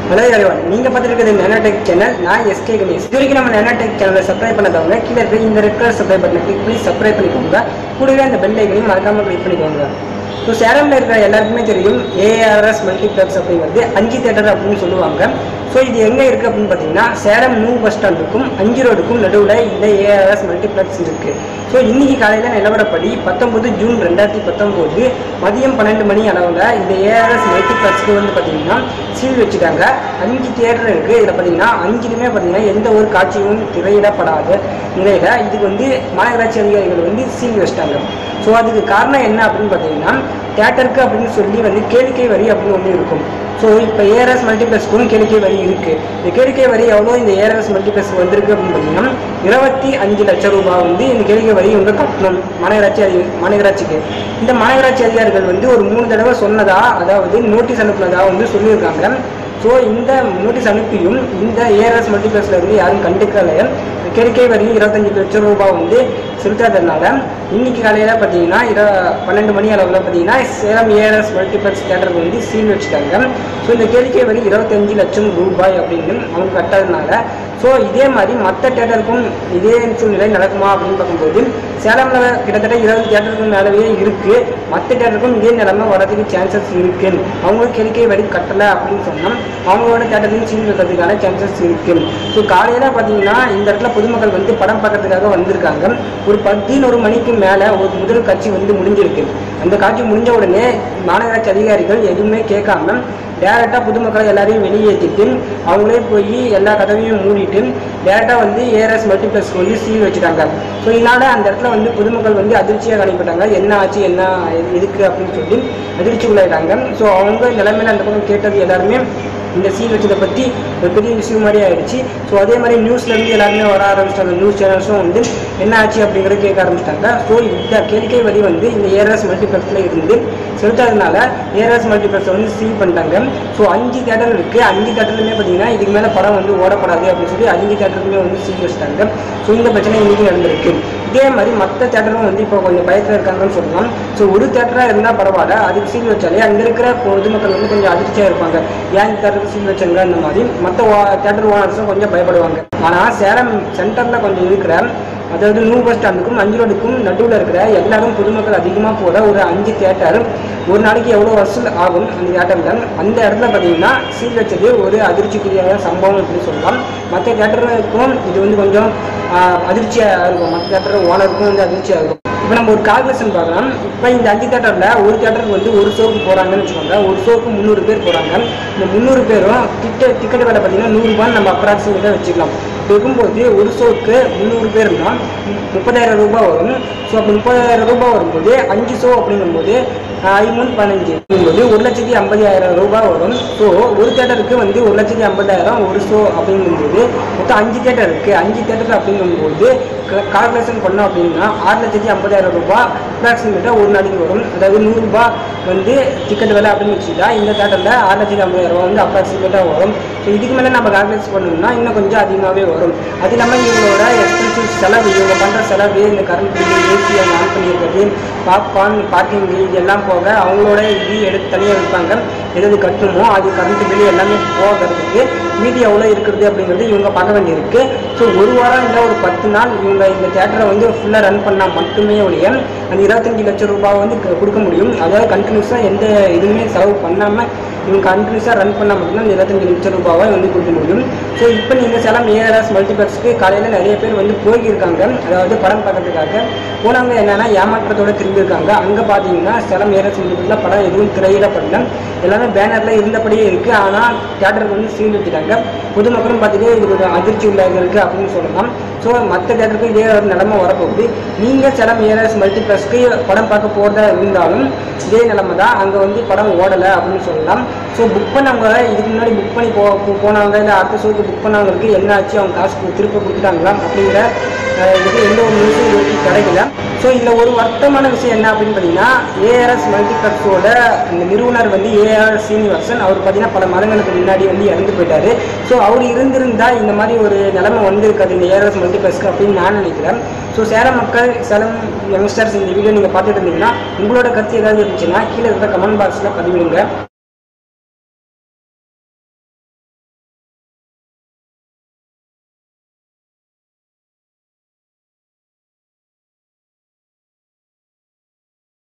hello everyone நீங்கள் பார்த்துருக்கிறது Nanotech channel நான் எஸ்கே கணேஷ் இது வரைக்கும் நம்ம நேனோடெக் சேனலை சப்ஸ்கிரைப் பண்ணதவங்க கீழே இருக்க இந்த ரெட் கலர் சப்ஸ்கிரைப் பட்டனை கிளிக் பண்ணி சப்ஸ்கிரைப் பண்ணிக்கோங்க கூடவே அந்த பெல் ஐக்கனையும் மறக்காமல் கிளிக் பண்ணிக்கோங்க ஸோ சேலமில் இருக்கிற எல்லாருக்குமே தெரியும் ஏஆர்எஸ் மல்டிப்ளெக்ஸ் அப்படிங்கிறது அஞ்சு தேட்டர் அப்படின்னு சொல்லுவாங்க ஸோ இது எங்கே இருக்குது அப்படின்னு பார்த்தீங்கன்னா சேலம் நியூ பஸ் ஸ்டாண்டுக்கும் அஞ்சு ரோடுக்கும் நடுவில் இந்த ஏஆர்எஸ் மல்டிப்ளெக்ஸ் இருக்குது ஸோ இன்னைக்கு காலையில் நிலவரப்படி பத்தொம்பது ஜூன் ரெண்டாயிரத்தி பத்தொம்போது மதியம் பன்னெண்டு மணி அளவில் இந்த ஏஆர்எஸ் மல்டிப்ளெக்ஸ்க்கு வந்து பார்த்தீங்கன்னா சீல் வச்சுட்டாங்க அஞ்சு தியேட்டர் இருக்குது இதில் பார்த்தீங்கன்னா அஞ்சுலையுமே பார்த்தீங்கன்னா எந்த ஒரு காட்சியும் திரையிடப்படாத நிலையில் இதுக்கு வந்து மாநகராட்சி அதிகாரிகள் வந்து சீல் வச்சிட்டாங்க ஸோ அதுக்கு காரணம் என்ன அப்படின்னு பார்த்தீங்கன்னா தேட்டருக்கு அப்படின்னு சொல்லி வந்து கேளிக்கை வரி அப்படின்னு ஒன்று இருக்கும் ஸோ இப்போ ஏஆர்எஸ் மல்டிப்ளெக்ஸ்க்கும் கேளிக்கை வரி இருக்குது இந்த கேளிக்கை வரி எவ்வளோ இந்த ஏஆர்எஸ் மல்டிப்ளெக்ஸ் வந்திருக்கு அப்படின்னு பார்த்தீங்கன்னா இருபத்தி அஞ்சு லட்சம் ரூபாய் வந்து இந்த கேளிக்கை வரி இவங்க கட்டணும் மாநகராட்சி அதி மாநகராட்சிக்கு இந்த மாநகராட்சி அதிகாரிகள் வந்து ஒரு மூணு தடவை சொன்னதா அதாவது நோட்டீஸ் அனுப்புனதா வந்து சொல்லியிருக்காங்க ஸோ இந்த நோட்டீஸ் அனுப்பியும் இந்த ஏஆர்எஸ் மல்டிப்ளெக்ஸில் இருந்து யாரும் கண்டுக்கல கேளிக்கை வரி இருபத்தஞ்சு லட்சம் ரூபாய் வந்து செலுத்தாததுனால இன்னைக்கு காலையில் பார்த்தீங்கன்னா இர பன்னெண்டு மணி அளவில் பார்த்தீங்கன்னா சேலம் ஏஆர்எஸ் மல்டிப்ளெக்ஸ் தேட்டருக்கு வந்து சீல் வச்சுட்டாங்க ஸோ இந்த கேளிக்கை வரி இருபத்தஞ்சு லட்சம் ரூபாய் அப்படின்னு அவங்க கட்டாததுனால ஸோ இதே மாதிரி மற்ற தேட்டருக்கும் இதே சூழ்நிலை நடக்குமா அப்படின்னு பார்க்கும்போது சேலமில் கிட்டத்தட்ட இருபது தேட்டருக்கு மேலவே இருக்குது மற்ற தேட்டருக்கும் இதே நிலைமை வரதுக்கு சான்சஸ் இருக்குது அவங்களும் கேளிக்கை வரி கட்டலை அப்படின்னு சொன்னால் அவங்களோட தேட்டரையும் சீல் வைக்கிறதுக்கான சான்சஸ் இருக்குது ஸோ காலையில் பார்த்தீங்கன்னா இந்த இடத்துல பொதுமக்கள் வந்து படம் பார்க்கறதுக்காக வந்திருக்காங்க ஒரு பதினோரு மணிக்கு மேலே ஒரு முதல் காட்சி வந்து முடிஞ்சிருக்கு அந்த காட்சி முடிஞ்ச உடனே மாநகராட்சி அதிகாரிகள் எதுவுமே கேட்காம டேரெக்டாக பொதுமக்களை எல்லாரையும் வெளியேற்றிட்டு அவங்களே போய் எல்லா கதவையும் மூடிட்டு டேரெக்டாக வந்து ஏஆர்எஸ் மல்டிப்ளெக்ஸ்க்கு வந்து சீல் வச்சுட்டாங்க ஸோ இதனால அந்த இடத்துல வந்து பொதுமக்கள் வந்து அதிர்ச்சியாக காணப்பட்டாங்க என்ன ஆச்சு என்ன எதுக்கு அப்படின்னு சொல்லி அதிர்ச்சிக்குள்ளாயிட்டாங்க ஸோ அவங்க நிலைமையில அந்த பக்கம் கேட்டது எல்லாருமே இந்த சீல் வச்சதை பற்றி ஒரு பெரிய விஷயம் மாதிரி ஆயிடுச்சு ஸோ அதே மாதிரி நியூஸ்லேருந்து எல்லாருமே வர ஆரம்பிச்சிட்டாங்க நியூஸ் சேனல்ஸும் வந்து என்ன ஆச்சு அப்படிங்கிறத கேட்க ஆரம்பிச்சிட்டாங்க ஸோ இந்த கேளிக்கை வரி வந்து இந்த ஏஆர்எஸ் மல்டிப்ளெக்ஸில் இருந்து செலுத்தாததுனால ஏஆர்எஸ் மல்டிப்ளெக்ஸை வந்து சீல் பண்ணிட்டாங்க ஸோ அஞ்சு தேட்டர் இருக்குது அஞ்சு தேட்டர்லையுமே பார்த்தீங்கன்னா இதுக்கு மேலே படம் வந்து ஓடப்படாது அப்படின்னு சொல்லி அஞ்சு தேட்டருக்குமே வந்து சீல் வச்சிட்டாங்க ஸோ இந்த பிரச்சனை இன்னைக்கு நடந்திருக்கு இதே மாதிரி மற்ற தேட்டரும் வந்து இப்போ கொஞ்சம் பயத்தில் இருக்காங்கன்னு சொல்லலாம் ஸோ ஒரு தேட்டராக இருந்தால் பரவாயில்ல அதுக்கு சீல் வச்சாலே அங்கே இருக்கிற பொதுமக்கள் வந்து கொஞ்சம் அதிர்ச்சியாக இருப்பாங்க ஏன் இந்த தேட்டருக்கு சீல் வச்சாங்க அந்த மாதிரி மற்ற தேட்டர் ஓனர்ஸும் கொஞ்சம் பயப்படுவாங்க ஆனால் சேலம் சென்டரில் கொஞ்சம் இருக்கிற அதாவது நியூ பஸ் ஸ்டாண்டுக்கும் அஞ்சு ரோடுக்கும் நடுவில் இருக்கிற எல்லாரும் பொதுமக்கள் அதிகமாக போகிற ஒரு அஞ்சு தேட்டர் ஒரு நாளைக்கு எவ்வளோ வசூல் ஆகும் அந்த தேட்டரில் அந்த இடத்துல பார்த்தீங்கன்னா சீல் வச்சது ஒரு அதிர்ச்சிக்குரிய சம்பவம் அப்படின்னு சொல்லலாம் மற்ற தேட்டருக்கும் இது வந்து கொஞ்சம் அதிர்ச்சியாக இருக்கும் மற்ற தேட்டர் ஓனருக்கும் வந்து அதிர்ச்சியாக இருக்கும் இப்போ நம்ம ஒரு கால்குலேஷன் பார்க்கலாம் இப்போ இந்த அஞ்சு தேட்டரில் ஒரு தேட்டருக்கு வந்து ஒரு ஷோக்கு போகிறாங்கன்னு வச்சுக்கோங்க ஒரு ஷோக்கு முந்நூறு பேர் போகிறாங்க இந்த முந்நூறு பேரும் டிக்கெட் டிக்கெட் விலை பார்த்தீங்கன்னா நூறுரூபான்னு நம்ம அப்ராக்சிமேட்டாக வச்சுக்கலாம் இப்போ இருக்கும்போது ஒரு ஷோக்கு முந்நூறு பேர்னா முப்பதாயிரம் ரூபாய் வரும் ஸோ அப்போ முப்பதாயிரம் ரூபாய் வரும்போது அஞ்சு ஷோ அப்படிங்கும்போது ஐமூணு பதினஞ்சு அப்படிங்கும்போது ஒரு லட்சத்தி ஐம்பதாயிரம் ரூபாய் வரும் ஸோ ஒரு தேட்டருக்கு வந்து ஒரு லட்சத்தி ஐம்பதாயிரம் ஒரு ஷோ அப்படிங்கும்போது மொத்தம் அஞ்சு தேட்டர் இருக்குது அஞ்சு தேட்டர் அப்படிங்கும்போது கால்குலேஷன் பண்ணோம் அப்படின்னா ஆறு லட்சத்தி ஐம்பதாயிரம் ரூபாய் அப்ராக்சிமேட்டாக ஒரு நாளைக்கு வரும் அதாவது நூறுரூபா வந்து டிக்கெட் விலை அப்படின்னு வச்சுட்டா இந்த தேட்டரில் ஆறு லட்சத்தி ஐம்பதாயிரம் ரூபா வந்து அப்ராக்சிமேட்டாக வரும் ஸோ இதுக்கு மேலே நம்ம கால்குலேட் பண்ணோம்னா இன்னும் கொஞ்சம் அதிகமாகவே வரும் அது இல்லாமல் இவங்களோட எக்ஸ்பென்சிவ் செலவு இவங்க பண்ணுற செலவு இந்த கரண்ட் பில்லு ஏசி அவங்க ஆன் பண்ணியிருக்கிறது பாப்கார்ன் பார்க்கிங் இதெல்லாம் போக அவங்களோட இது எடுத்து தனியாக வைப்பாங்க எது கட்டணுமோ அது கரண்ட் பில்லு எல்லாமே போகிறதுக்கு மீதி எவ்வளோ இருக்கிறது அப்படிங்கிறது இவங்க பார்க்க வேண்டியிருக்கு ஸோ ஒரு வாரம் இல்லை ஒரு பத்து நாள் இவங்க இந்த தேட்டரை வந்து ஃபுல்லாக ரன் பண்ணால் மட்டுமே ஒழிய அந்த இருபத்தஞ்சி லட்சம் ரூபாய் வந்து க- கொடுக்க முடியும் அதாவது கண்டினியூஸாக எந்த இதுவுமே செலவு பண்ணாமல் இவங்க கண்டினியூஸாக ரன் பண்ணால் மட்டும்தான் இந்த இருபத்தஞ்சி லட்சம் ரூபாவை வந்து கொடுக்க முடியும் ஸோ இப்போ நீங்கள் சேலம் ஏஆர்எஸ் மல்டிப்ளெக்ஸ்க்கு காலையில் நிறைய பேர் வந்து போயிருக்காங்க அதாவது படம் பார்க்கறதுக்காக போனவங்க என்னன்னா ஏமாற்றத்தோட திரும்பியிருக்காங்க அங்கே பார்த்தீங்கன்னா சேலம் ஏஆர்எஸ் மல்டிப்ளெக்ஸில் படம் எதுவும் திரையிடப்படல எல்லாமே பேனரில் இருந்தபடியே இருக்குது ஆனால் தேட்டருக்கு வந்து சீல் வச்சுட்டாங்க பொதுமக்களும் பார்த்துட்டு இது கொஞ்சம் அதிர்ச்சி உள்ளாக இருக்குது அப்படின்னு சொல்லலாம் ஸோ மற்ற தேட்டருக்கு இதே ஒரு நிலைமை வரப்போகுது நீங்கள் சேலம் ஏஆர்எஸ் மல்டிப்ளெக்ஸ்க்கு படம் பார்க்க போகிறதா இருந்தாலும் இதே நிலைமை தான் அங்கே வந்து படம் ஓடலை அப்படின்னு சொல்லலாம் ஸோ புக் பண்ணவங்க இதுக்கு முன்னாடி புக் பண்ணி போ போ- போனவங்க இல்லை அடுத்த ஷோக்கு புக் பண்ணவங்களுக்கு என்ன ஆச்சு அவங்க காசு கு- திருப்ப கொடுத்துட்டாங்களா அப்படிங்கிற அஹ், இது எந்த ஒரு நியூஸும் இது வரைக்கும் கிடைக்கல ஸோ இதில் ஒரு வருத்தமான விஷயம் என்ன அப்படின்னு பார்த்தீங்கன்னா ஏஆர்எஸ் மல்டிப்ளெக்ஸோட அந்த நிறுவனர் வந்து ஏஆர் சீனிவாசன் அவர் பார்த்தீங்கன்னா பல மாதங்களுக்கு முன்னாடி வந்து இறந்து போயிட்டாரு ஸோ அவர் இருந்திருந்தா இந்த மாதிரி ஒரு நிலைமை வந்திருக்காது இந்த ஏஆர்எஸ் மல்டிப்ளெக்ஸ்க்கு அப்படின்னு நான் நினைக்கிறேன் ஸோ சேலம் மக்கள் சேலம் யங்ஸ்டர்ஸ் இந்த வீடியோ நீங்கள் பார்த்துட்டு இருந்தீங்கன்னா உங்களோட கருத்து ஏதாவது இருந்துச்சுன்னா கீழே இருக்கிற கமெண்ட் பாக்ஸில் பதிவிடுங்க